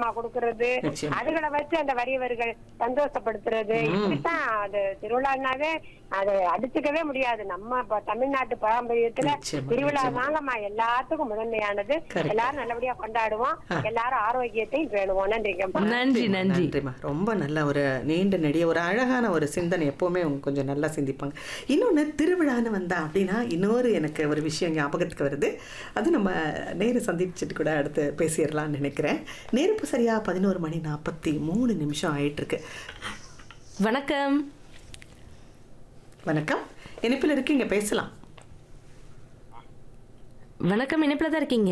சாமா கொடுக்கறது நிச்சயமா. அதுகளை வச்சு அந்த வறியவர்கள் சந்தோஷப்படுத்துறது இப்படித்தான் அது திருவிழானாவே அது அடிச்சுக்கவே முடியாது நம்ம இப்ப தமிழ்நாட்டு பாரம்பரியத்துல நிச்சயமா, திருவிழா நிச்சயமா. தாங்கம்மா எல்லாத்துக்கும் முதன்மையானது Correct. எல்லாரும் நல்லபடியா கொண்டாடுவோம் எல்லாரும் ஆரோக்கியத்தையும் பேணுவோம் நன்றிங்கம்மா நன்றி நன்றி நன்றிம்மா ரொம்ப நல்ல ஒரு நீண்ட நெடிய ஒரு அழகான ஒரு சிந்தனை எப்பவுமே அவங்க கொஞ்சம் நல்லா சிந்திப்பாங்க இன்னொன்று திருவிழான்னு வந்தா அப்படின்னா இன்னொரு எனக்கு ஒரு விஷயம் ஞாபகத்துக்கு வருது அது நம்ம நேரு சந்திச்சுட்டு கூட அடுத்து பேசிடலாம்னு நினைக்கிறேன் நேருப்பு சரியா பதினோரு மணி நாற்பத்தி மூணு நிமிஷம் ஆயிட்டு இருக்கு வணக்கம் வணக்கம் இணைப்பில் இருக்கீங்க பேசலாம் வணக்கம் இணைப்பில் தான் இருக்கீங்க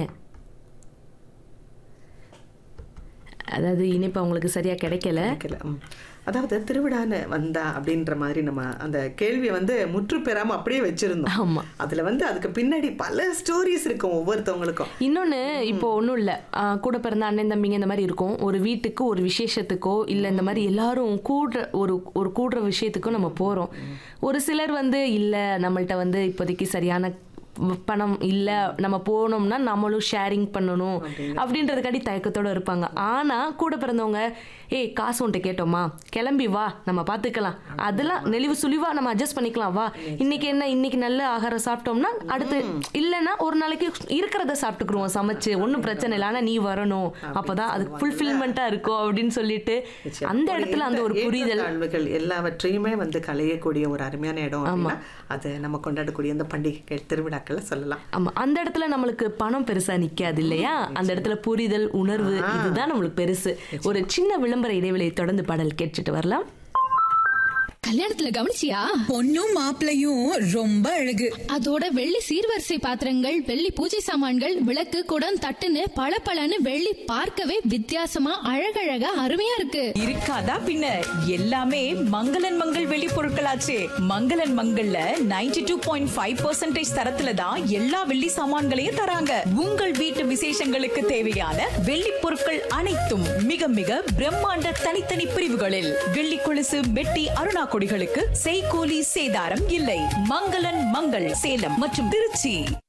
அதாவது இணைப்பு அவங்களுக்கு சரியா கிடைக்கல கிடைக்கல ம். அதாவது திருவிழான்னு வந்தா அப்படின்ற மாதிரி நம்ம அந்த கேள்வியை வந்து முற்று பெறாம அப்படியே வச்சிருந்தோம் ஆமா அதுல வந்து அதுக்கு பின்னாடி பல ஸ்டோரிஸ் இருக்கும் ஒவ்வொருத்தவங்களுக்கும் இன்னொன்று இப்போ ஒன்றும் இல்லை கூட பிறந்த அண்ணன் தம்பிங்க இந்த மாதிரி இருக்கும் ஒரு வீட்டுக்கு ஒரு விசேஷத்துக்கோ இல்லை இந்த மாதிரி எல்லாரும் கூடுற ஒரு ஒரு கூடுற விஷயத்துக்கோ நம்ம போகிறோம் ஒரு சிலர் வந்து இல்லை நம்மள்ட்ட வந்து இப்போதைக்கு சரியான வ- பணம் இல்லை நம்ம போனோம்னா நம்மளும் ஷேரிங் பண்ணணும் அப்படின்றதுக்காடி தயக்கத்தோட இருப்பாங்க ஆனால் கூட பிறந்தவங்க ஏய் காசு உன்ட்ட கேட்டோமா கிளம்பி வா நம்ம பார்த்துக்கலாம் அதெல்லாம் நெளிவு சுழிவா நம்ம அட்ஜஸ்ட் பண்ணிக்கலாம் வா இன்னைக்கு என்ன இன்னைக்கு நல்ல ஆகாரம் சாப்பிட்டோம்னா அடுத்து இல்லைன்னா ஒரு நாளைக்கு இருக்கிறத சாப்பிட்டுக்குருவோம் சமைச்சு ஒன்றும் பிரச்சனை இல்லை ஆனால் நீ வரணும் அப்பதான் அது ஃபுல்ஃபில்மெண்ட்டாக இருக்கும் அப்படின்னு சொல்லிட்டு நிச்சயம். அந்த இடத்துல அந்த ஒரு ஏற்ற- புரிதல் ஏற்றத்தாழ்வுகள் எல்லாவற்றையுமே வந்து களையக்கூடிய ஒரு அருமையான இடம் அப்படின்னா அது நம்ம கொண்டாடக்கூடிய அந்த பண்டிகைகள் திருவிழாக்கள்ல சொல்லலாம் ஆமா அந்த இடத்துல நம்மளுக்கு பணம் பெருசா நிக்காது இல்லையா அந்த இடத்துல புரிதல் உணர்வு இதுதான் நம்மளுக்கு பெருசு ஒரு சின்ன விளம்பர இடைவெளியை தொடர்ந்து பாடல் கேட்டுட்டு வரலாம் கல்யாணத்துல கவனிச்சியா பொண்ணும் மாப்பிளையும் ரொம்ப அழகு அதோட வெள்ளி சீர்வரிசை பாத்திரங்கள் வெள்ளி பூஜை சாமான்கள் விளக்கு குடம் தட்டுன்னு பளபளன்னு வெள்ளி பார்க்கவே வித்தியாசமா அழகழகா அருமையா இருக்கு இருக்காதா பின்ன எல்லாமே மங்களன் மங்கள் வெளி பொருட்களாச்சே மங்களன் மங்கள்ல 92.5% டூ பாயிண்ட் ஃபைவ் தரத்துல தான் எல்லா வெள்ளி சாமான்களையும் தராங்க உங்கள் வீட்டு விசேஷங்களுக்கு தேவையான வெள்ளி பொருட்கள் அனைத்தும் மிக மிக பிரம்மாண்ட தனித்தனி பிரிவுகளில் வெள்ளி கொலுசு மெட்டி அருணா கொடிகளுக்கு செய்கூலி சேதாரம் இல்லை மங்களன் மங்கள் சேலம் மற்றும் திருச்சி